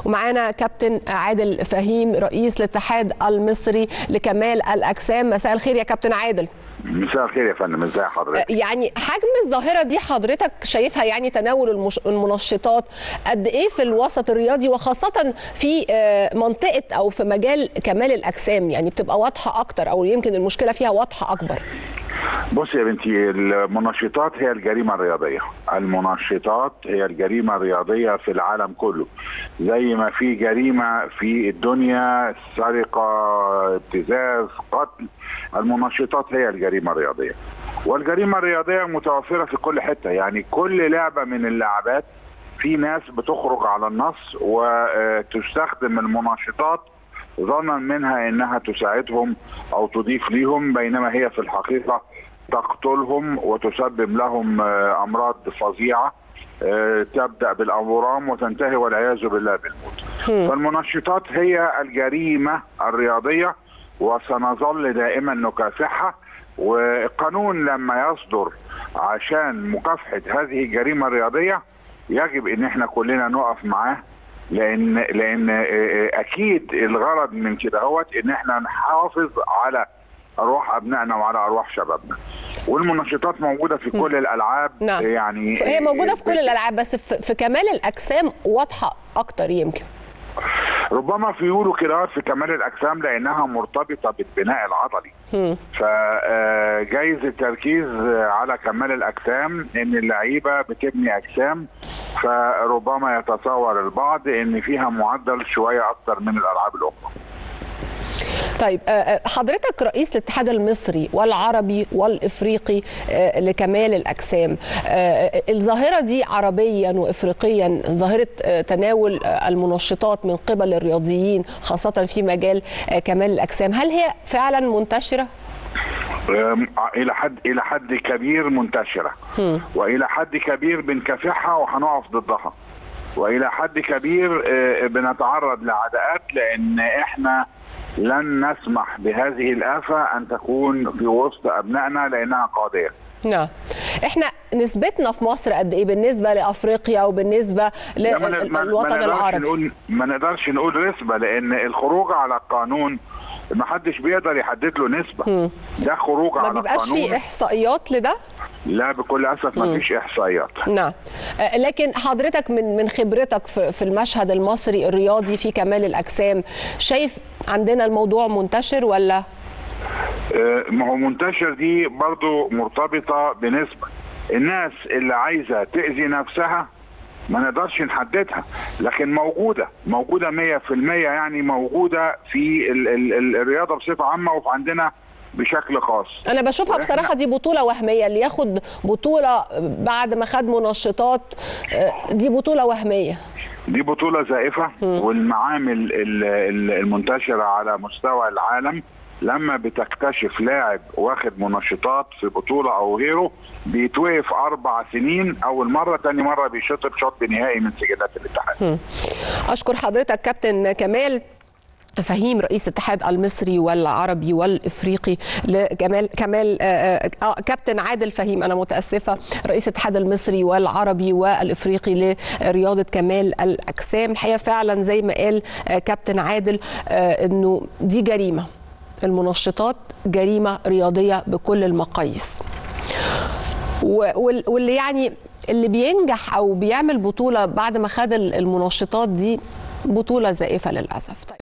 ومعانا كابتن عادل فهيم رئيس الاتحاد المصري لكمال الاجسام مساء الخير يا كابتن عادل مساء الخير يا فندم ازي حضرتك يعني حجم الظاهره دي حضرتك شايفها يعني تناول المش... المنشطات قد ايه في الوسط الرياضي وخاصه في منطقه او في مجال كمال الاجسام يعني بتبقى واضحه اكتر او يمكن المشكله فيها واضحه اكبر بص يا بنتي المنشطات هي الجريمه الرياضيه المنشطات هي الجريمه الرياضيه في العالم كله زي ما في جريمه في الدنيا سرقه ابتزاز قتل المنشطات هي الجريمه الرياضيه والجريمه الرياضيه متوفره في كل حته يعني كل لعبه من اللعبات في ناس بتخرج على النص وتستخدم المنشطات ظنا منها انها تساعدهم او تضيف ليهم بينما هي في الحقيقه تقتلهم وتسبب لهم امراض فظيعه تبدا بالاورام وتنتهي والعياذ بالله بالموت. فالمنشطات هي الجريمه الرياضيه وسنظل دائما نكافحها والقانون لما يصدر عشان مكافحه هذه الجريمه الرياضيه يجب ان احنا كلنا نقف معاه لان لان اكيد الغرض من كده هو ان احنا نحافظ على ارواح ابنائنا وعلى ارواح شبابنا والمنشطات موجوده في كل الالعاب نعم. يعني هي موجوده في كل الالعاب بس في كمال الاجسام واضحه اكتر يمكن ربما في يقولوا كده في كمال الاجسام لانها مرتبطه بالبناء العضلي فجايز التركيز على كمال الاجسام ان اللعيبه بتبني اجسام فربما يتصور البعض ان فيها معدل شويه اكثر من الالعاب الاخرى طيب حضرتك رئيس الاتحاد المصري والعربي والافريقي لكمال الاجسام الظاهره دي عربيا وافريقيا ظاهره تناول المنشطات من قبل الرياضيين خاصه في مجال كمال الاجسام هل هي فعلا منتشره الى حد الى حد كبير منتشره والى حد كبير بنكافحها وهنقف ضدها والى حد كبير بنتعرض لعداءات لان احنا لن نسمح بهذه الآفة أن تكون في وسط أبنائنا لأنها قاضية نعم احنا نسبتنا في مصر قد ايه بالنسبه لافريقيا وبالنسبه للوطن العربي نقول ما نقدرش نقول نسبه لان الخروج على القانون ما حدش بيقدر يحدد له نسبه م. ده خروج على القانون ما بيبقاش في احصائيات لده لا بكل اسف ما فيش احصائيات نعم لكن حضرتك من من خبرتك في المشهد المصري الرياضي في كمال الاجسام شايف عندنا الموضوع منتشر ولا ما هو منتشر دي برضو مرتبطه بنسبه الناس اللي عايزه تاذي نفسها ما نقدرش نحددها لكن موجوده موجوده 100% يعني موجوده في ال ال ال الرياضه بصفه عامه وعندنا بشكل خاص انا بشوفها بصراحه دي بطوله وهميه اللي ياخد بطوله بعد ما خد منشطات دي بطوله وهميه دي بطوله زائفه والمعامل المنتشره على مستوى العالم لما بتكتشف لاعب واخد منشطات في بطوله او غيره بيتوقف اربع سنين اول مره تاني مره بيشطب شط نهائي من سجلات الاتحاد. اشكر حضرتك كابتن كمال فهيم رئيس الاتحاد المصري والعربي والافريقي لجمال كمال آه كابتن عادل فهيم انا متاسفه رئيس الاتحاد المصري والعربي والافريقي لرياضه كمال الاجسام الحقيقه فعلا زي ما قال آه كابتن عادل آه انه دي جريمه المنشطات جريمه رياضيه بكل المقاييس واللي يعني اللي بينجح او بيعمل بطوله بعد ما خد المنشطات دي بطوله زائفه للاسف طيب